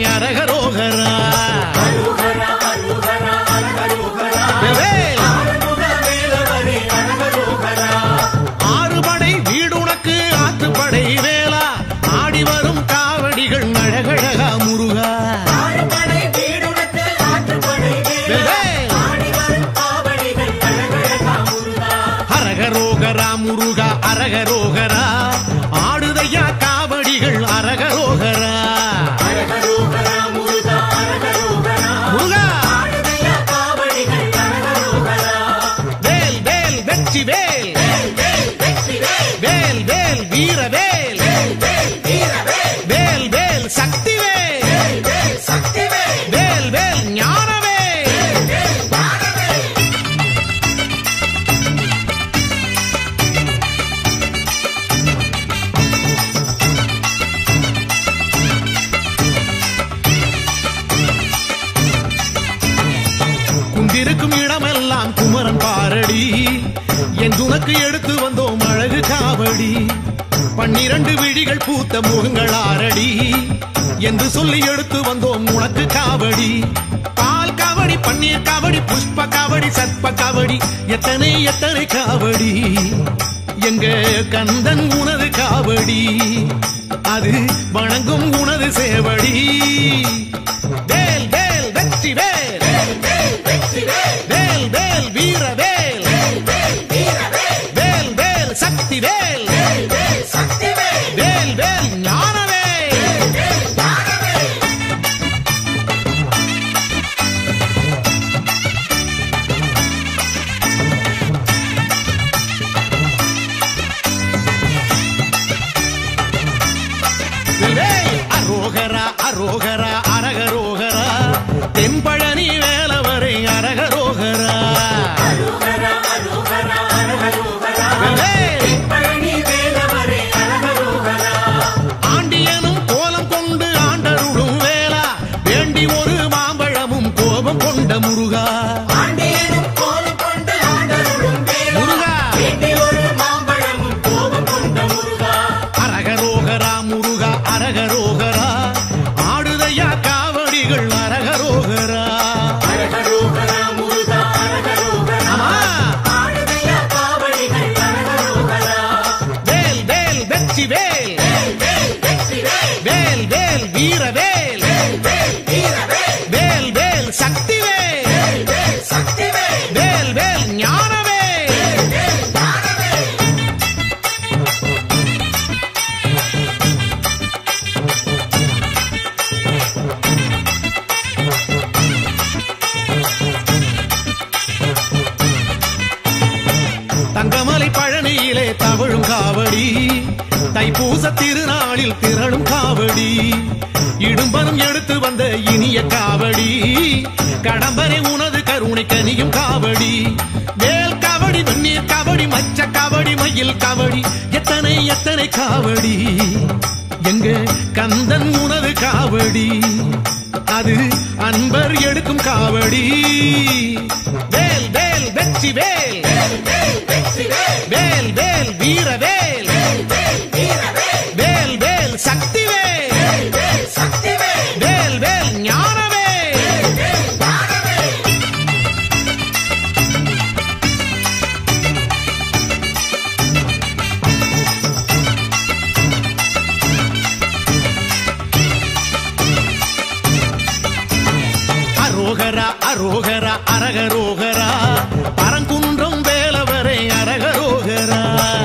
அரகரோகரா வேல். ஆறுபடை வீடுனக்கு ஆற்றுப்படை வேளா ஆடி வரும் காவடிகள் அழகழகா முருகா வேல், வேல். அரகரோகரா முருகா அரகரோகரா ஆடுதையா காவடிகள் அரகரோகரா முருகா வேல் வேல் வெற்றி வேல் வேல் வேல் வீர வேல் வேல் வேல் சக்தி வேல் வேல் வேல் ஞான வேல் குந்திருக்கும் இடமெல்லாம் குமரன் பாரடி என் துணக்கு எடுத்து வந்தோம் அழகு காவடி பன்னிரண்டு விழிகள் பூத்த முகங்கள் ஆரடி என்று சொல்லி எடுத்து வந்தோம் உனக்கு காவடி பால் காவடி பன்னீர் காவடி புஷ்ப காவடி சர்ப்ப காவடி எத்தனை எத்தனை காவடி எங்க கந்தன் உனது காவடி அது வணங்கும் உனது சேவடி வேல் வேல் வெற்றி வேல் வேல் வேல் வீர வேல் வேல் வேல் சக்தி வேல் வேல் வேல் ஞான வேல் வேல் அரோகரா அரோகரா அரகரோகரா தென்பழனி வேலவரை அரகரோகரா வேல் ஆண்டியனும் கோலம் கொண்டு ஆண்டருளும் வேளா வேண்டி ஒரு மாம்பழமும் கோபம் கொண்ட முருகா முருகா அரகரோகரா முருகா அரகரோகரா ஆடுதையா காவடிகள் அரகரோகரா ஆமா. வேல் வேல் வெற்றி வேல் வேல் வேல் வீர வேல் வேல் வேல் சக்தி வேல் வேல் வேல் ஞான வேல் தங்கமலை பழனியிலே தவழும் காவடி தைப்பூச திருநாளில் திரளும் காவடி இடும்பனும் எடுத்து வந்த இனிய காவடி கடம்பனை உனது கருணை கனியும் காவடி வேல் காவடி வெந்நீர் காவடி மச்ச காவடி மயில் காவடி எத்தனை எத்தனை காவடி எங்க கந்தன் உனது காவடி அது அன்பர் எடுக்கும் காவடி வேல் வேல் வெற்றி வேல் வேல் வேல் வீர வேல் வேல் வேல் சக்தி வேல் வேல் வேல் ஞான வேல் அரோகரா அரோகரா அரகரோகரா பரங்குன்றம் வேலவரை அரகரோகரா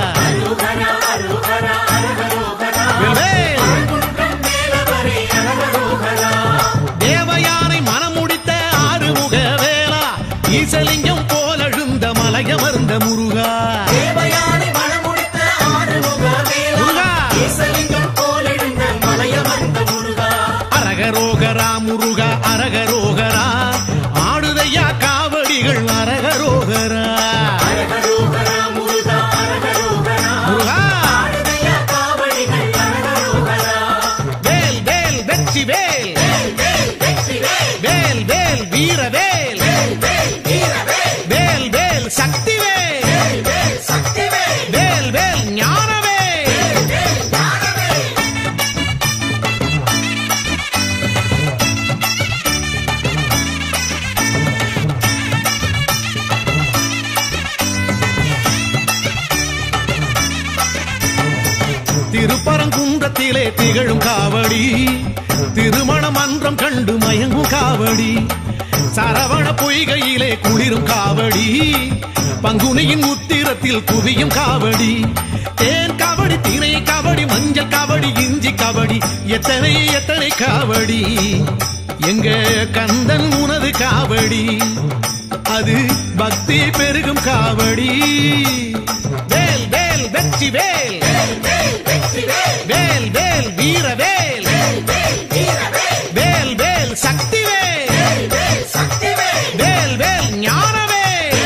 வேல். தேவயானை மனமுடித்த ஆறுமுக வேளா ஈசலிங்கம் போலழுந்த மலையமர்ந்த முருகா முருகா அரகரோகரா முருகா அரகரோகரா ஆடுதையா காவடிகள் அரகரோகரா முருகா வேல் வேல் வெற்றி வேல் வேல் வேல் வீர வேல் வேல் வேல் சக்தி வேல் வேல் வேல் ஞான வேல் குளத்திலே திகழும் காவடி திருமண மன்றம் கண்டு மயங்கும் காவடி சரவண பொய்கையிலே குளிரும் காவடி பங்குனியின் உத்திரத்தில் குவியும் காவடி தேன் காவடி திணை காவடி மஞ்சள் காவடி இஞ்சி காவடி எத்தனை எத்தனை காவடி எங்க கந்தன் உனது காவடி அது பக்தி பெருகும் காவடி வேல் வேல் வெற்றி வேல் வேல் வேல் வீர வேல் வேல் வேல் சக்தி வேல் வேல் வேல் ஞான வேல்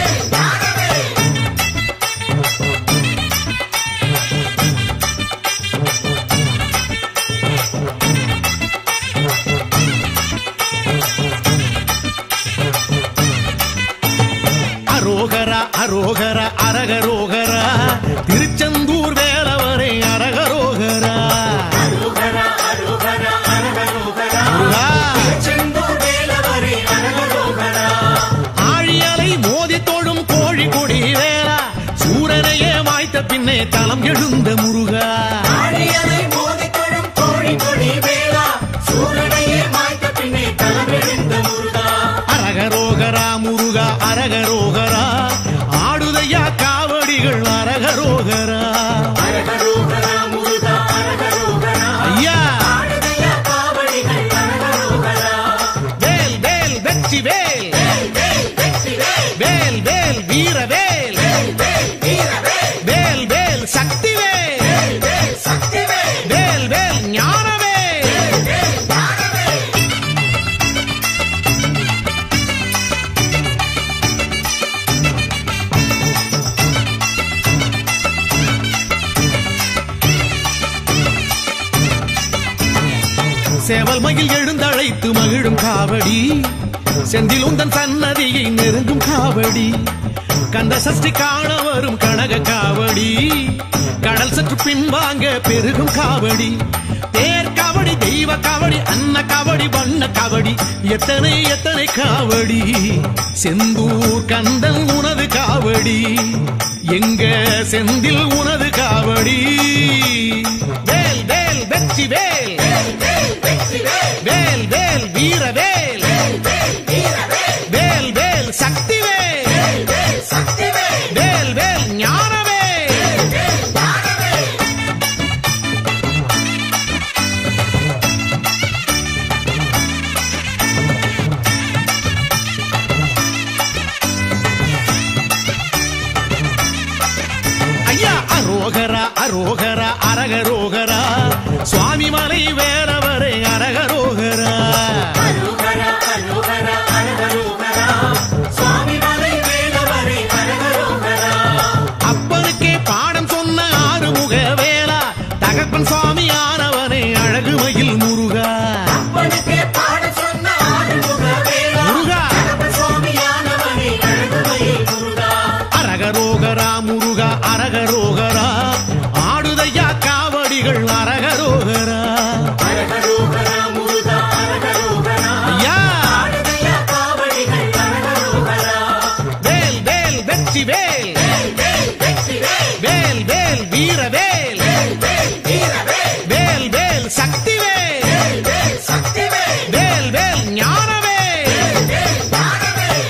அரோகரா அரோகரா அரகரோகரா திருச்செந்தூர் வேலவரே அரகரோகரா முருகா, ஆழியலை மோதி தொழும் கோழி கொடி வேளா சூரனையே மாய்த்த பின்னே தலம் எழுந்த முருகா ஆழியலை மோதித் தொழும் கோழி கொடி வேளா, சூரனையே மாய்த்த பின்னே தலமெழுந்த முருகா. அரகரோகரா முருகா அரகரோகரா ஆடுதையா காவடிகள் அரகரோகரா அரகரோகரா முருகா, அரகரோகரா. ஐயா ஆடுதையா காவடிகள் அரகரோகரா. வேல் வேல் வெற்றி வேல் வேல், வேல், வெற்றி வேல். வேல் வேல் வீர வேல் வேல், வேல், வீரவேல். வேல் வேல் சக்தி வேல் வேல், வேல், சக்தி வேல். வேல் வேல் ஞான வேல் வேல், வேல், ஞானவேல். சேவல் மயில் எழுந்தழைத்து மகிழும் காவடி செந்தில் உந்தன் சன்னதியை நெருங்கும் காவடி கந்த சஷ்டி காண வரும் கனக காவடி கடல் சற்று பின்வாங்க பெருகும் காவடி தேர் காவடி தெய்வ காவடி அன்ன காவடி வண்ண காவடி எத்தனை எத்தனை காவடி செந்தூர் கந்தன் உனது காவடி எங்க செந்தில் உனது காவடி வேல் வேல் வெற்றி வேல் வேல், வேல், வெற்றி வேல். வேல் வேல் வீர வேல் வேல், வேல், வீரவேல். வேல் வேல் சக்தி வேல் வேல், வேல், சக்தி வேல். வேல் வேல் ஞான வேல் வேல், வேல், ஞானவேல். ஐயா அரோகரா அரோகரா அரகரோகரா சுவாமி மலை வேறவரே அரகரோகரா அரோகரா, அரோகரா, அரகரோகரா. சுவாமி மலை வேலவரே அரகரோகரா. அப்பனுக்கே பாடம் சொன்ன ஆறுமுக வேளா தகப்பன் சுவாமி ஆனவனே அழகுமயில் முருகா அப்பனுக்கே பாடச் சொன்ன ஆறுமுக வேளா. முருகா. தகப்பன் சுவாமியானவனே அழகுமயில் முருகா. அரகரோகரா முருகா அரகரோகரா ஆடுதையா காவடிகள் அரகரோகரா அரகரோகரா, முருகா, அரகரோகரா. ஐயா ஆடுதையா காவடிகள் அரகரோகரா. வேல் வேல் வெற்றி வேல் வேல், வேல், வெற்றி வேல். வேல் வேல் வீர வேல் வேல், வேல், வீரவேல். வேல் வேல் சக்தி வேல் வேல், வேல், சக்தி வேல். வேல் வேல் ஞான வேல் வேல், வேல், ஞானவேல்.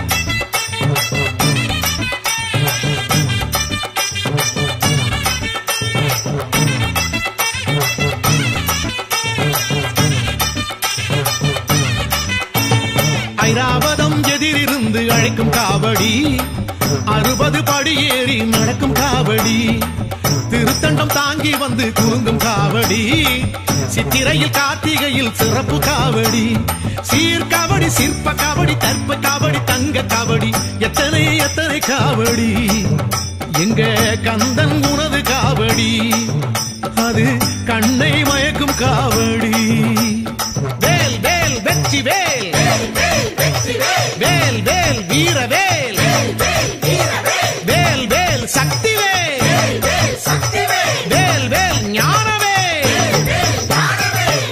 ஐராவதம் எதிரிருந்து அழைக்கும் காவடி அறுபது படி ஏறி நடக்கும் காவடி திருத்தண்டம் தாங்கி வந்து குறுங்கும் காவடி சித்திரையில் கார்த்திகையில் சிறப்பு காவடி சீர்காவடி சிற்ப காவடி தற்ப காவடி தங்க காவடி எத்தனை எத்தனை காவடி எங்க கந்தன் உனது காவடி அது கண்ணை மயக்கும் காவடி வேல் வேல் வெற்றி வேல் வேல், வேல், வெற்றி வேல். வேல் வேல் வீர வேல் வேல், வேல், வீரவேல். வேல் வேல் சக்தி வேல் வேல், வேல், சக்தி வேல். வேல் வேல் ஞான வேல் வேல், வேல், ஞானவேல்.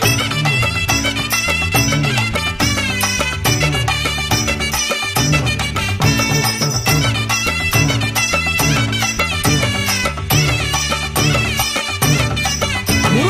முருகா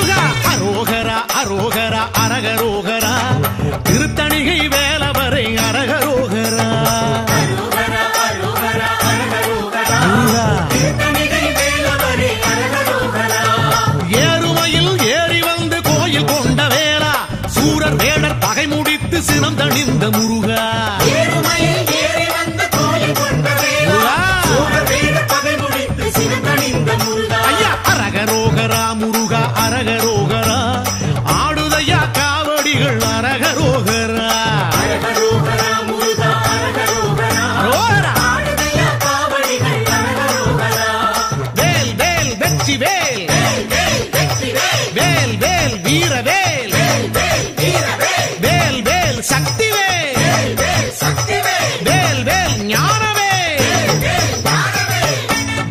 பகை முடித்து சினம் தணிந்த முருகா ஏறுமையில் ஏறி வந்து கோயில் கொண்ட வேளா முருகா. சூழல் வீடு பகை முடித்து சிவகணிந்த முருகா ஐயா அரகரோகரா முருகா அரகரோகரா ஆடுதையா காவடிகள் அரகரோகரா அரகரோகரா முருகா அரகரோகரா அரோகரா. ஆடுதையா காவடிகள் அரகரோகரா வேல் வேல் வெற்றி வேல் வேல் வேல் வெற்றி வேல் வேல் வேல் வீர வேல் வேல் வேல் வீர வேல் வேல் வேல் சக்தி வேல் வேல் வேல் சக்தி வேல் வேல் வேல் ஞான வேல் வேல் வேல் ஞான வேல்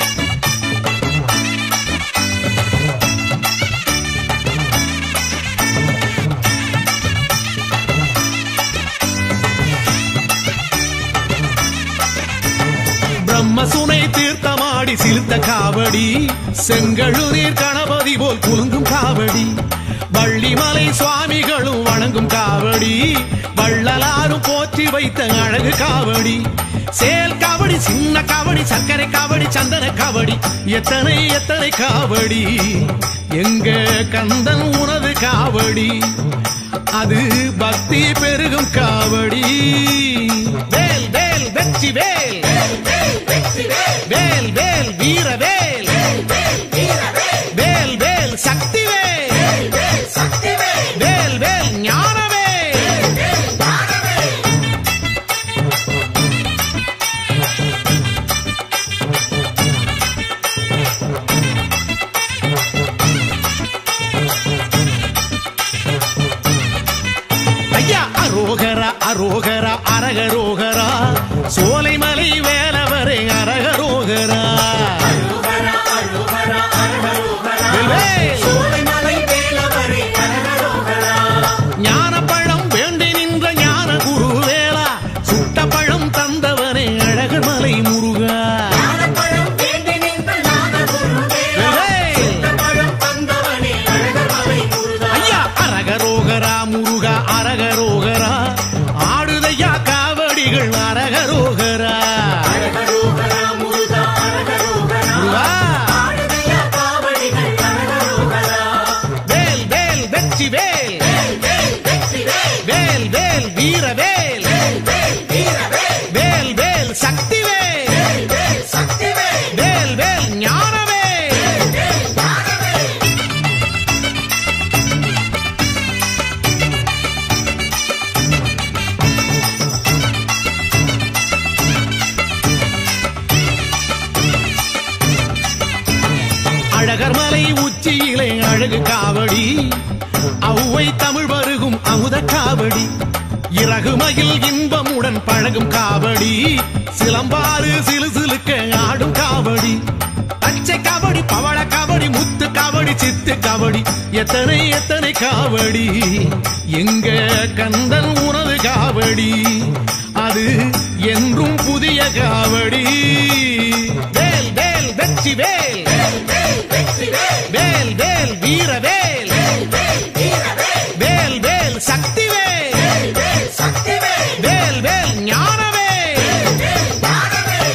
பிரம்மசுனை தீர்த்தமாடி சிலுத்த காவடி செங்கழு நீர் கணபதி போல் குலுங்கும் காவடி வள்ளிமலை சுவாமிகளும் வணங்கும் காவடி வள்ளலாரும் போற்றி வைத்த அழகு காவடி சேல் காவடி சின்ன காவடி சர்க்கரை காவடி சந்தன காவடி எத்தனை எத்தனை காவடி எங்க கந்தன் உனது காவடி அது பக்தி பெருகும் காவடி வேல் வேல் வெற்றி வேல் வேல் வேல் வெற்றி வேல் வேல் வேல் வீர வேல் வேல் வேல் வீர வேல் வேல் வேல் சக்தி வேல் வேல் வேல் சக்தி வேல் வேல் வேல் ஞான வேல் வேல் வேல் ஞான வேல் ஐயா அரோகரா அரோகரா அரகரோகரா சோலைமலை வேலவரே அரகரோகரா அரோகரா அரோகரா அரகரோகரா வேல் வேல். சோலைமலை வேலவரே அரகரோகரா ஞானப்பழம் வேண்டி நின்ற ஞான குருவேலா சுட்ட பழம் தந்தவனே அழகர் மலை முருகா ஞானப்பழம் வேண்டி நின்ற ஞான குருவேலா வேல். சுத்தப்பழம் தந்தவனே அழகர்மலை முருகா ஐயா அரகரோகரா முருகா அரகரோகரா ஆடுதையா காவடிகள் அரகரோகரா அரகரோகரா முருகா அரகரோகரா முருகா ஆடுதையா காவடிகள் அரகரோகரா வேல் வேல் வெற்றி வேல் வேல் வேல் வெற்றி வேல் வேல் வேல் வீர வேல் வேல் வேல் வீர வேல் வேல் வேல் சக்தி வேல் வேல் வேல் சக்தி வேல் வேல் வேல் ஞான வேல் வேல் வேல் ஞான வேல் அழகர் மலை உச்சியிலே அழகு காவடி அவ்வை தமிழ் வருகும் அமுத காவடி இறகுமயில் இன்பமுடன் பழகும் காவடி சிலம்பாறு சிலு சிலுக்க ஆடும் காவடி பச்சை காவடி பவள காவடி முத்து காவடி சித்து காவடி எத்தனை எத்தனை காவடி எங்க கந்தன் உனது காவடி அது என்றும் புதிய காவடி வேல் வேல் வெற்றி வேல் வேல் வேல் வெற்றி வேல் வேல் வேல் வீர வேல் வேல் வேல் வீர வேல் வேல் வேல் சக்தி வேல் வேல் வேல் சக்தி வேல் வேல் வேல் ஞான வேல் வேல் வேல் ஞான வேல்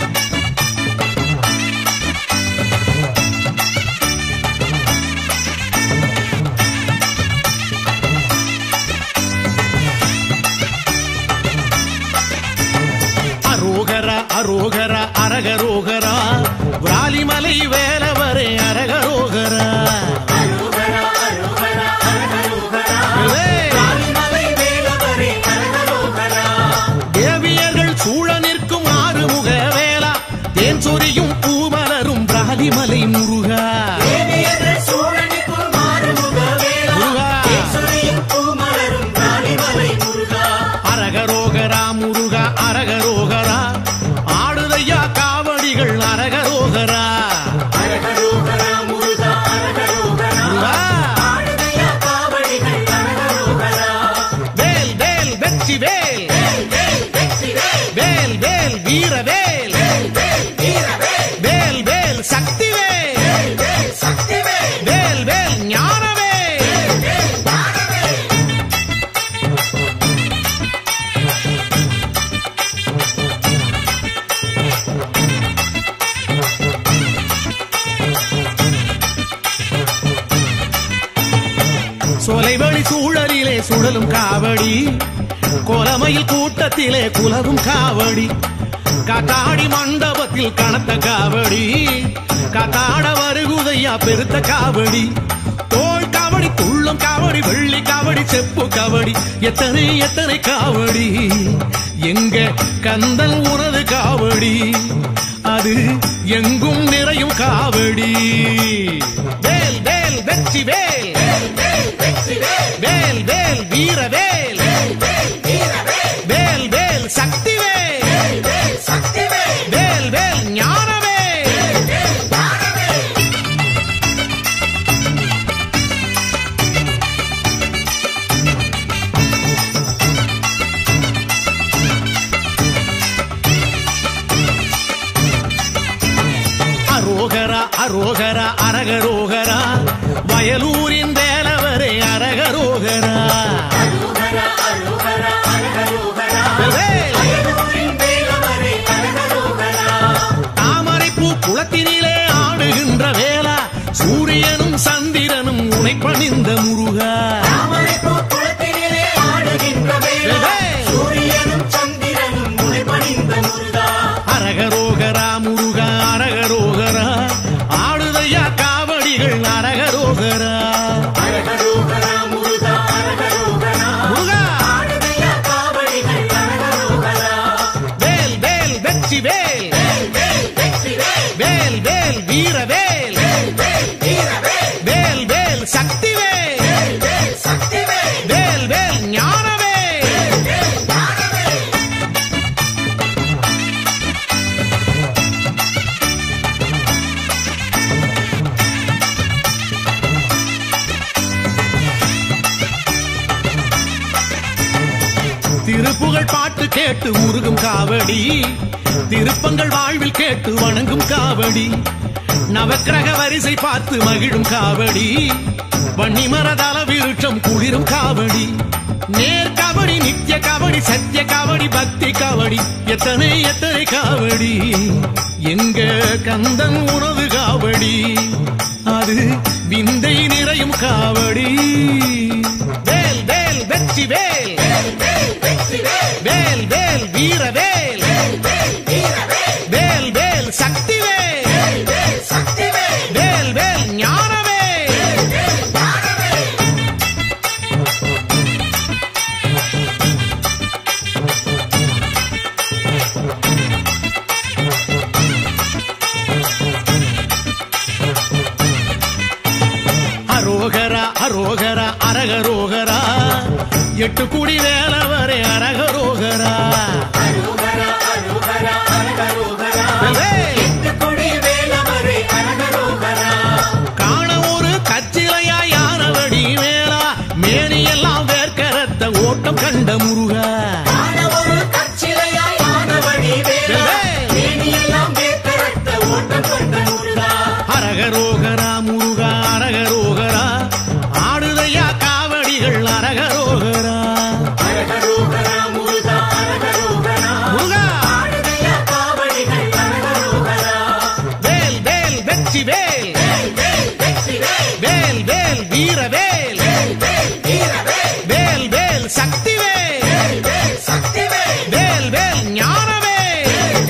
அரோகரா அரோகரா அரகரோகரா விராலிமலை வேலவரே அரகரோகரா அரோகரா அரோகரா அரகரோகரா வேல். காளிமலை வேலவரே அரகரோகரா தேவியர்கள் சூழ நிற்கும் ஆறுமுக வேலா தேன் சொரியும் பூமலரும் பிராலிமலை முருகா தேவியர்கள் சூழனிக்குள் மாறுமுக வேளா முருகா. ஈஸ்வரியும் பூமலரும் காளிமலை முருகா அரகரோகரா முருகா அரகரோகரா ஆடுதையா காவடிகள் அரகரோகரா அரகரோகரா முருகா அரகரோகரா முருகா ஆடுதையா காவடிகள் அரகரோகரா வேல் வேல் வெற்றி வேல் வேல் வேல் வெற்றி வேல் வேல் வேல் வீர வேல் வேல் வேல் வீர வேல் வேல் வேல் சக்தி வேல் வேல் வேல் சக்தி வேல் வேல் வேல் ஞான வேல் வேல் வேல் ஞான வேல் சொலைவழி சூழலிலே சுழ சுழலும் காவடி கோலமையில் கூட்டத்திலே குலவும் காவடி காத்தாடி மண்டபத்தில் கனத்த காவடி காத்தாட வருகுதையா பெருத்த காவடி தோல் காவடி துள்ளம் காவடி வெள்ளி காவடி செப்பு காவடி எத்தனை எத்தனை காவடி எங்க கந்தன் உனது காவடி அது எங்கும் நிறையும் காவடி வேல் வேல் வெற்றி வேல் வேல் வேல் வீர வேல் வேல் வேல் சக்தி வேல் வேல் வேல் ஞான வேல் அரோகரா அரோகரா அரகரோகரா வயலூரின் வேலவரே அரகரோகரா வேல். தாமரைப்பூ குளத்தினிலே ஆடுகின்ற வேளா சூரியனும் சந்திரனும் உனை பணிந்த முருகா அரகரோகரா முருகா அரகரோகரா ஆடுதையா காவடிகள் அரகரோகரா முருகா வேல் வேல் வெற்றி வேல் வேல் வேல் வீர வேல் வேல் வேல் சக்தி வேல் வேல் வேல் ஞான வேல் திருப்புகழ் பாட்டு கேட்டு உருகும் காவடி திருப்பங்கள் வாழ்வில் கேட்டு வணங்கும் காவடி நவக்கிரக வரிசை பார்த்து மகிழும் காவடி வன்னிமரதள விருட்சம் குளிரும் காவடி நேர் காவடி நித்திய காவடி சத்திய காவடி பக்தி காவடி எத்தனை எத்தனை காவடி எங்க கந்தன் உணவு காவடி அது விந்தை நிறையும் காவடி வேல் வேல் வெற்றி வேல் வேல் வேல் வீர வேல் வேல் வேல் சக்தி வேல் வேல் வேல் ஞான வேல் அரோகரா அரோகரா அரகரோகரா எட்டு குடி வேலவரே அரகரோகரா வேல். காண ஒரு கச்சிலையா யானவடி வேளா மேனியெல்லாம் வேர்க்கரத்த ஓட்டம் கண்ட முருகா அரகரோகரா முருகா அரகரோகரா ஆடுதையா காவடிகள் அரகரோகரா முருகா வேல் வேல் வெற்றி வேல் வேல் வேல் வீர வேல் வேல் வேல் சக்தி வேல் வேல் வேல் ஞான வேல்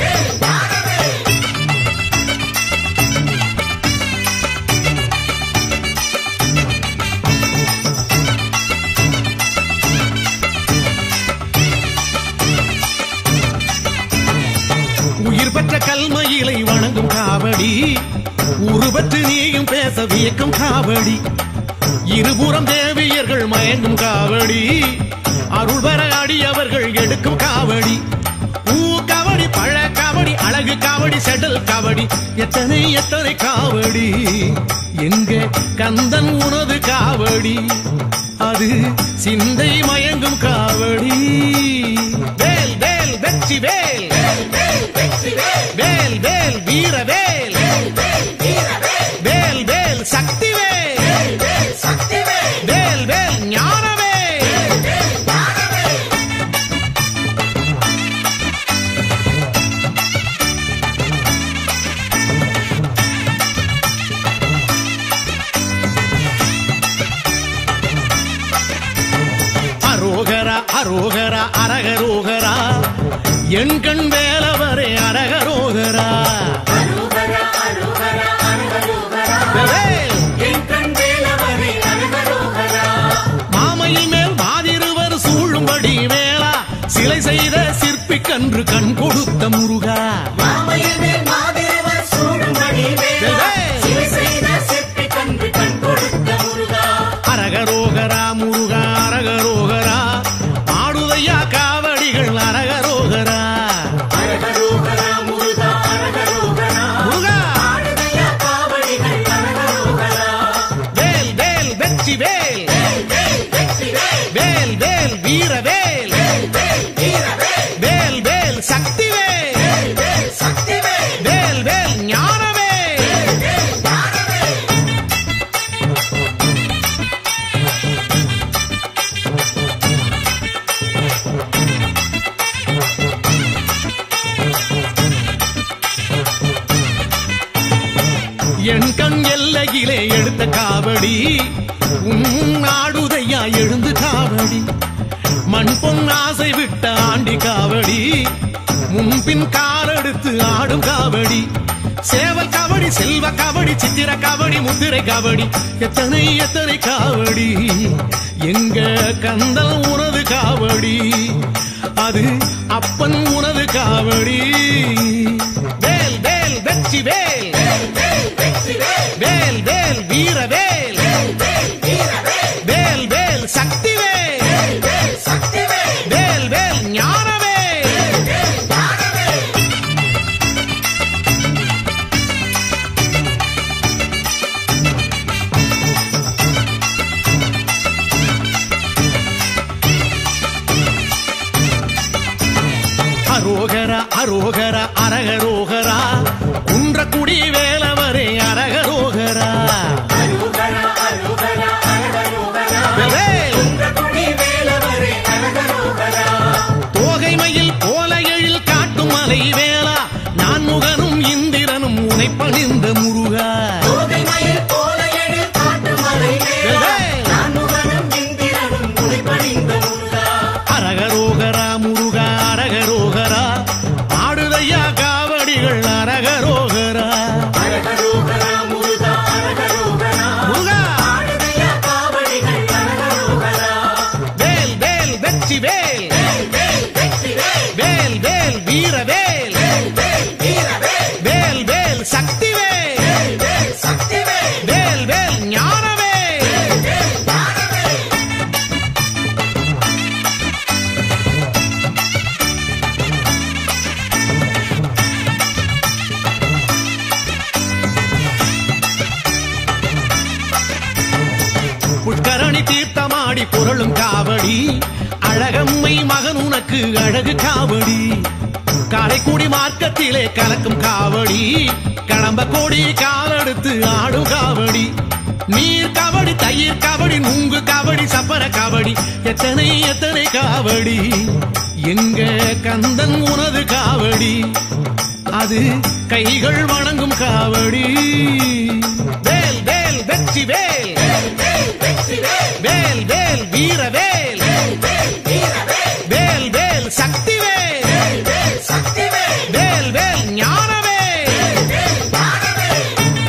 உயிர் பெற்ற கல்மையிலை வணங்கும் காவடி உருவற்று நீயும் பேச வியக்கும் காவடி இருபுறம் தேவியர்கள் மயங்கும் காவடி அருள் பெற அடியவர்கள் எடுக்கும் காவடி பூ காவடி பழ காவடி அழகு காவடி செடல் காவடி எத்தனை எத்தனை காவடி எங்க கந்தன் உனது காவடி அது சிந்தை மயங்கும் காவடி வேல் வேல் வெற்றி வேல் வேல் வேல் வீர வேல் வேல் வேல் சக்தி வேல் வேல் வேல் ஞான வேல் அரோகரா அரகரோகரா என் கண் வேலவரே அரகரோகரா அரோகரா அரோகரா அரகரோகரா வேல். என் கண் வேலவரே அரகரோகரா மாமையில் மேல் மாதிருவர் சூழும்படி வேளா சிலை செய்த சிற்பி கன்று கண் கொடுத்த முருகா மாமையமே மாதிரவர் சூழும்படி வேலா சிலை செய்த செப்பி கன்று கண் கொடுத்த முருகா அரகரோகரா முருகா அரகரோகரா ஆடுதையா காவடிகள் அரகரோகரா அரகரோகரா முருகா அரகரோகரா முருகா ஆடுதையா காவடிகள் அரகரோகரா வேல் வேல் வெற்றி வேல் வேல் வேல் வெற்றி வேல் வேல் வேல் வீர வேல் வேல் வேல் வீர வேல் வேல் வேல் சக்தி வேல் வேல் வேல் சக்தி வேல் வேல் வேல் ஞான வேல் வேல் வேல் ஞான வேல் என் கண் எல்லையிலே எடுத்த காவடி உன் ஆடுதையா எழுந்து காவடி மண் பொன் ஆசை விட்ட ஆண்டி காவடி முன்பின் காலெடுத்து ஆடும் காவடி சேவல் காவடி செல்வ காவடி சித்திர காவடி முத்திரை காவடி எத்தனை எத்தனை காவடி எங்க கந்தல் உனது காவடி அது அப்பன் உனது காவடி வேல் வேல் வெற்றி வேல் வேல் வேல் வெற்றி வேல் வேல் வேல் வீர வேல் வேல் வேல் வீர வேல் வேல் வேல் சக்தி வேல் வேல் வேல் சக்தி வேல் வேல் வேல் ஞான வேல் வேல் வேல் ஞான வேல் அரோகரா அரோகரா அரகரோகரா குன்றக்குடி வேலவரே அரகரோகரா அரோகரா அரோகரா அரகரோகரா வேல் குன்றக்குடி வேலவரே அரகரோகரா தோகைமையில் போல எழில் காட்டும் மலை வேளா நான் முகனும் இந்திரனும் உனை பணிந்த முருகா தோகைமயில் போல எழு காட்டு மலை வேலா வேல். நான் முகனும் இந்திரனும் முடிபணிந்த முருகா அரகரோகரா முருகா அரகரோகரா ஆடுதையா காவடிகள் அரகரோகரா அரகரோகரா முருகா அரகரோகரா முருகா ஆடுதையா காவடிகள் அரகரோகரா வேல் வேல் வெற்றி வேல் வேல் வேல் வெற்றி வேல் வேல் வேல் வீர வேல் வேல் வேல் வீர வேல் வேல் வேல் சக்தி வேல் வேல் வேல் சக்தி வேல் வேல் வேல் ஞான வேல் வேல் வேல் ஞான வேல் புஷ்கரணி தீர்த்தமாடி புரளும் காவடி அழகம்மை மகன் உனக்கு அழகு காவடி காரைக்குடி மார்க்கத்திலே கலக்கும் காவடி கடம்ப கோடி காலெடுத்து ஆடும் காவடி நீர் காவடி தயிர் காவடி நுங்கு காவடி சப்பர காவடி எத்தனை எத்தனை காவடி எங்க கந்தன் உனது காவடி அது கைகள் வணங்கும் காவடி வேல் வேல் வெற்றி வேல் வேல் வேல் வெற்றி வேல் வேல் வேல் வீர வேல் வேல் வேல் வீர வேல் வேல் வேல் சக்தி வேல் வேல் வேல் சக்தி வேல் வேல் வேல் ஞான வேல் வேல் வேல் ஞான வேல்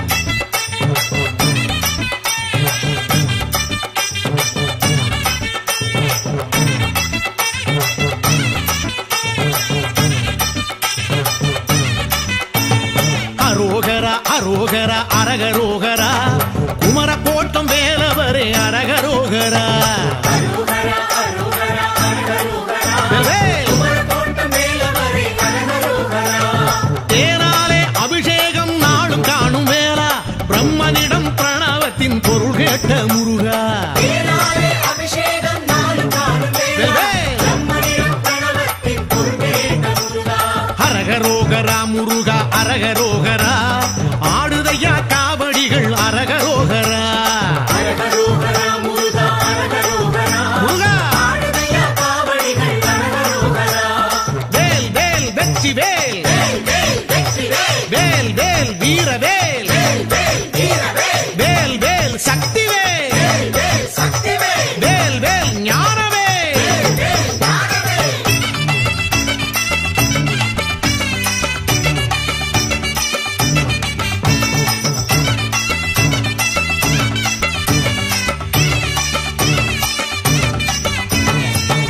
அரோகரா அரோகரா அரகரோகரா குமர கோட்டம் வேலவரே அரகரோகரா அரோகரா அரோகரா அரகரோகரா வேல் குமரகோட்டம் மேலவரே அரகரோகரா தேனாலே அபிஷேகம் நாளும் காணும் வேளா பிரம்மனிடம் பிரணவத்தின் பொருள் கேட்ட முருகா வேளாலே அபிஷேகம் நாளும் காணும் வேளா வேல். பிரம்மனிடம் பிரணவத்தின் பொருளேட்ட முருகா அரகரோகரா முருகா அரகரோகரா ஆடுதையா காவடிகள் அரகரோகரா அரகரோகரா முருகா அரகரோகரா முருகா ஆடுதையா காவடிகள் அரகரோகரா வேல் வேல் வெற்றி வேல் வேல் வேல் வெற்றி வேல் வேல் வேல் வீர வேல் வேல் வேல் வீர வேல் வேல் வேல் சக்தி வேல் வேல் வேல் சக்தி வேல் வேல் வேல் ஞான வேல் வேல் வேல் ஞான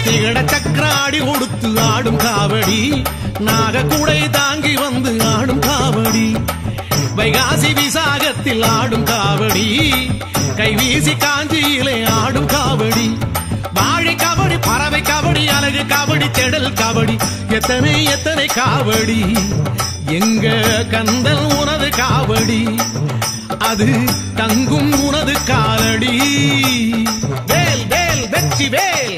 திகட சக்கராடி கொடுத்து ஆடும் காவடி நாக கூடை தாங்கி வந்து ஆடும் காவடி வைகாசி விசாகத்தில் ஆடும் காவடி கைவீசி காஞ்சியிலே ஆடும் காவடி வாழை காவடி பறவை காவடி அழகு காவடி தெடல் காவடி எத்தனை எத்தனை காவடி எங்க கந்தல் உனது காவடி அது தங்கும் உனது காலடி வேல் வேல் வெற்றி வேல்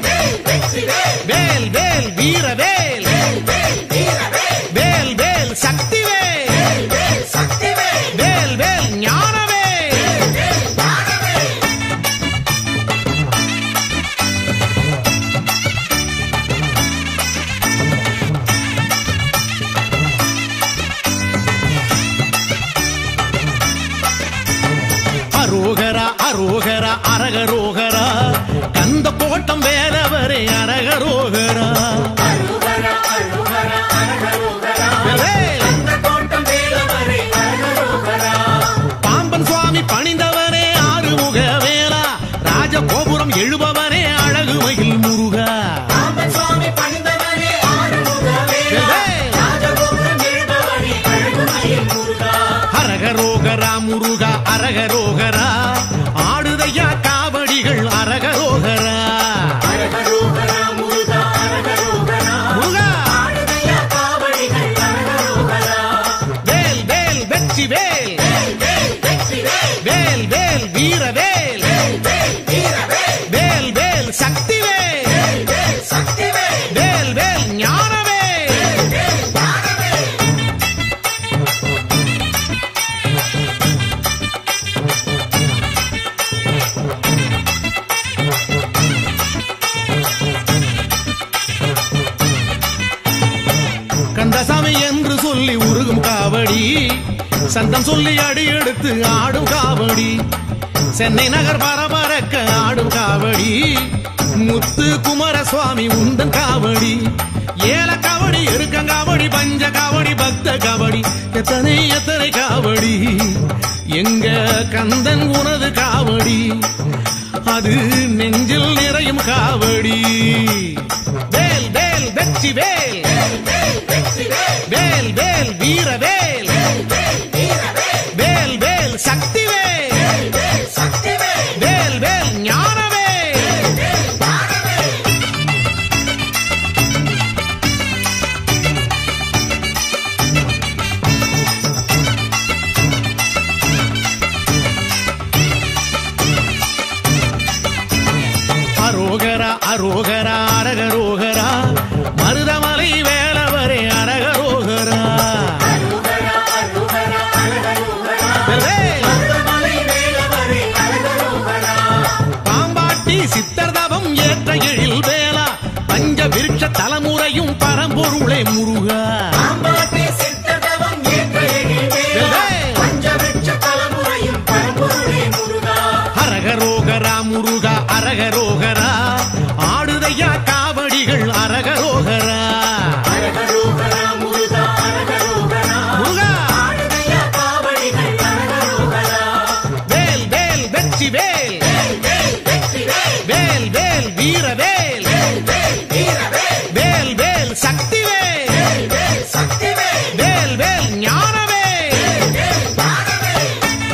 வேல் வேல் வீர வேல் வேல் வேல் சக்தி வேல் வேல் வேல் ஞான வேல் அரோகரா அரோகரா அரகரோகரா கந்த கோட்டம் வேலவரே அரகரோகரா வேல். பாம்பன் சுவாமி பணிந்தவனே ஆறுமுக வேலா ராஜகோபுரம் எழுபவனே அழகு மகிழ் முருகா சுவாமி பணிந்தவனே ஆறுமுக வேலா வேல். ராஜகோபுரம் எழுபவனே அழகுமயில் முருகா அரகரோகரா முருகா அரகரோகரா ஆடுதையா காவடிகள் அரகரோகரா அரகரோகரா முருகா அரகரோகரா முருகா ஆடுதையா காவடிகள் அரகரோகரா வேல் வேல் வெற்றி வேல் வேல் வெற்றி வேல் வேல் வேல் வீர வேல் வேல் வீர வேல் வேல் வேல் சக்தி வேல் வேல் சக்தி வேல் வேல் வேல் ஞான வேல் வேல் ஞான வேல் கந்தசாமி என்று சொல்லி உருகும் காவடி சந்தம் சொல்லி அடி எடுத்து ஆடும் காவடி சென்னை நகர் பரபரக்க ஆடும் காவடி முத்து குமாரசுவாமி உந்தன் காவடி ஏல காவடி எருக்கங்காவடி பஞ்ச காவடி பக்த காவடி எத்தனை எத்தனை காவடி எங்க கந்தன் உனது காவடி அது நெஞ்சில் நிறையும் காவடி வேல் வேல் வெற்றி வேல் வேல் வெற்றி வேல் வேல் வேல் வீர வேல் வேல் வீர வேல் வேல் வேல் சக்தி வேல் வேல் சக்தி வேல் வேல் வேல் ஞான வேல் வேல் ஞான வேல் அரோகரா அரோகரா அரகரோகரா மருதமலை வேலவரே அரகரோகரா அருகரா அருகரா அழகருகரா வேல். மருதமலை வேலவரே அழகருகரா பாம்பாட்டி சித்தர் தவம் ஏற்ற எழில் வேலா பஞ்ச விருட்ச தலைமுறையும் பரம்பொருளே முருகா பாம்பாட்டி சித்ததவம் ஏற்ற எழில் வேலா வேல். பஞ்சவிருட்ச தலைமுறையும் பரம்பொருளே முருகா அரகரோகரா முருகா அரகரோகரா ஆடுதையா காவடிகள் அரகரோகரா அழகருகரா முருகா அழகருகரா முருகா ஆடுதையா காவடிகள் அழகருகரா வேல் வேல் வெற்றி வேல் வேல் வேல் வெற்றி வேல் வேல் வேல் வீர வேல் வேல் வேல் வீர வேல் வேல் வேல் சக்தி வேல் வேல் வேல் சக்தி வேல் வேல் வேல் ஞான வேல் வேல் ஞான வேல்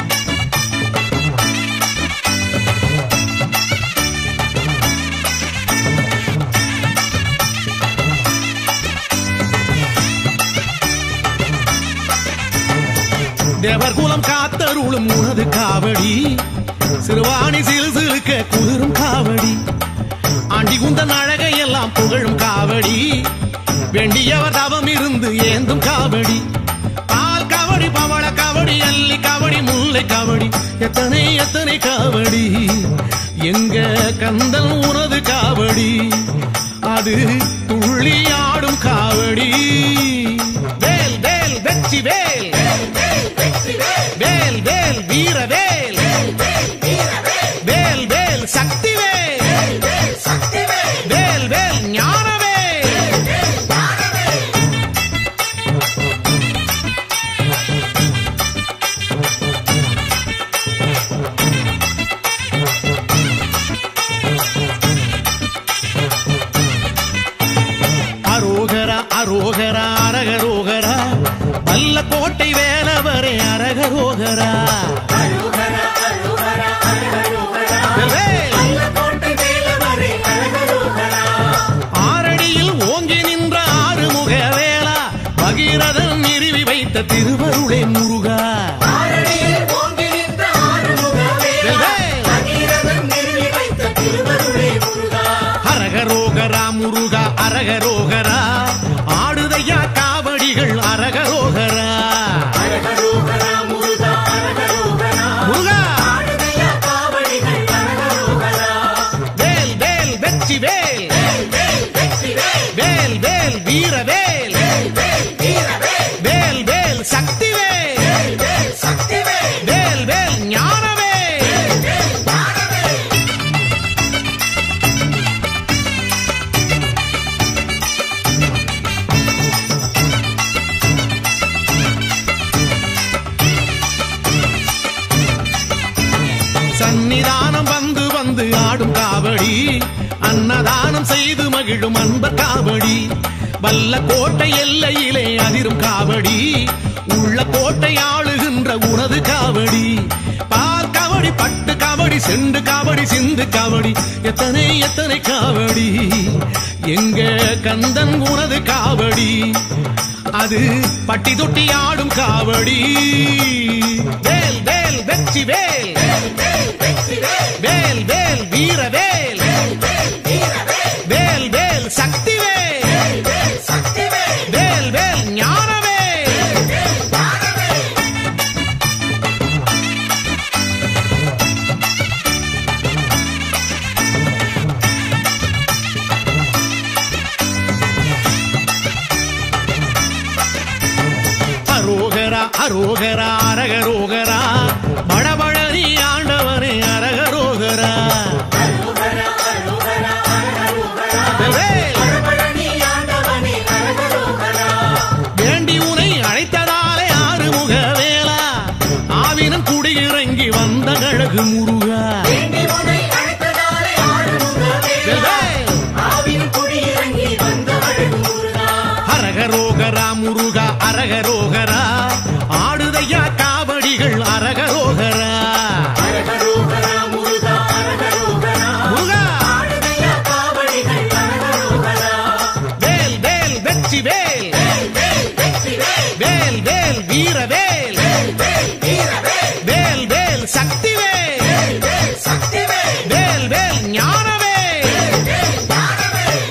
தேவர் குலம் காத்தருளும் உனது காவடி சிறுவாணி சிறு சிறுக்க குளிரும் காவடி ஆண்டி குந்தன் அழகை எல்லாம் புகழும் காவடி வேண்டியவர் தவம் இருந்து ஏந்தும் காவடி பால் காவடி பவள காவடி அல்லி காவடி முல்லை காவடி எத்தனை எத்தனை காவடி எங்க கந்தன் உனது காவடி அது துள்ளி ஆடும் காவடி வேல் வேல் வெற்றி வேல் வேல் வெற்றி வேல் வேல் வேல் வீர வேல் வேல் வீர வேல் வேல் வேல் சக்தி வேல் வேல் வேல் சக்தி வேல் வேல் வேல் ஞான வேல் வேல் ஞான வேல் அரோகரா அரகரோகரா வல்ல கோட்டை வேலவரே அரகரோகரா அரோகரா அரோகரா அரகரோகரா வேல். கோட்டை வேலவரே அரகரோகரா ஆரடியில் ஓங்கி நின்ற ஆறுமுக வேளா பகீரதன் நிறுவி வைத்த திருவருளே முருகா ஆரடியில் ஓங்கி நின்ற ஆறுமுக வேலா வேல். பகீரதன் நிறுவி வைத்த திருவருளே முருகா அரகரோகரா முருகா அரகரோகரா ஆடுதையா காவடிகள் அரகரோகரா அரகரோகரா முருகா அரகரோகரா முருகா ஆடுதையா காவடிகள் அரகரோகரா வேல் வேல் வெற்றி வேல் வேல் வேல் வெற்றி வேல் வேல் வேல் வீர வேல் வேல் வேல் வீரவேல் வேல் வேல் சக்தி வேல் வேல் வேல் சக்தி வேல் வேல் வேல் ஞான வேல் வேல் வேல் ஞானவேல் சன்னிதானம் வந்து வந்து ஆடும் காவடி அன்னதானம் செய்து மகிழும் அன்பர் காவடி வல்ல கோட்டை எல்லையிலே அதிரும் காவடி உள்ள கோட்டை ஆளுகின்ற உனது காவடி பால் காவடி பட்டு காவடி செண்டு காவடி சிந்து காவடி எத்தனை எத்தனை காவடி எங்க கந்தன் உனது காவடி அது பட்டி தொட்டி ஆடும் காவடி வேல் வேல் வெற்றி வேல் வேல் வேல் வெற்றி வேல் வேல் வேல் வீர வேல் வேல் வேல் வீரவேல் வேல் வேல் சக்தி வேல் வேல் வேல் சக்தி வேல் வேல் வேல் ஞான வேல் வேல் வேல் ஞானவேல் அரோகரா அரோகரா அரகரோகரா படபழனி ஆண்டவனே அரகரோகரா அரோகரா அரோகரா அரகரோகரா வேல் பழபழனி ஆண்டவனே அரகரோகரா வேண்டி உனை அழைத்ததாலே ஆறுமுக வேளா ஆவினம் குடியிறங்கி வந்த கழகு முருகா வேண்டி உனை அழைத்ததாலே ஆறுமுக வேலா வேல் ஆவின் குடியிறங்கி வந்த அழகு முருகா அரகரோகரா முருகா அரகரோகரா ஆடுதையா காவடிகள் அரகரோகரா அரகரோகரா முருகா அரகரோகரா முருகா ஆடுதையா காவடிகள் அரகரோகரா வேல் வேல் வெற்றி வேல் வேல் வேல் வெற்றி வேல் வேல் வேல் வீர வேல் வேல் வேல் வீரவேல் வேல் வேல் சக்தி வேல் வேல் வேல் சக்தி வேல் வேல் வேல் ஞான வேல் வேல் வேல் ஞானவேல்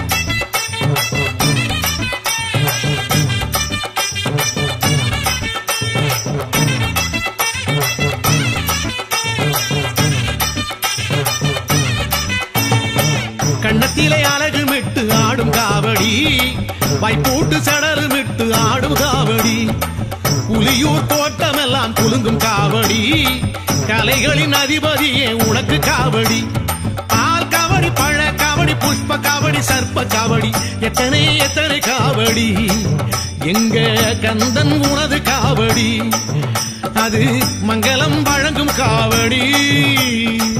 கண்ணத்திலே அழகு மிட்டு ஆடும் காவடி வைப்பூட்டு சடரு மிட்டு ஆடும் காவடி புலியூர் தோட்டமெல்லாம் குலுங்கும் காவடி கலைகளின் அதிபதியே உனக்கு காவடி பால் காவடி பழ காவடி புஷ்ப காவடி சர்ப்ப காவடி எத்தனை எத்தனை காவடி எங்க கந்தன் உனது காவடி அது மங்களம் வழங்கும் காவடி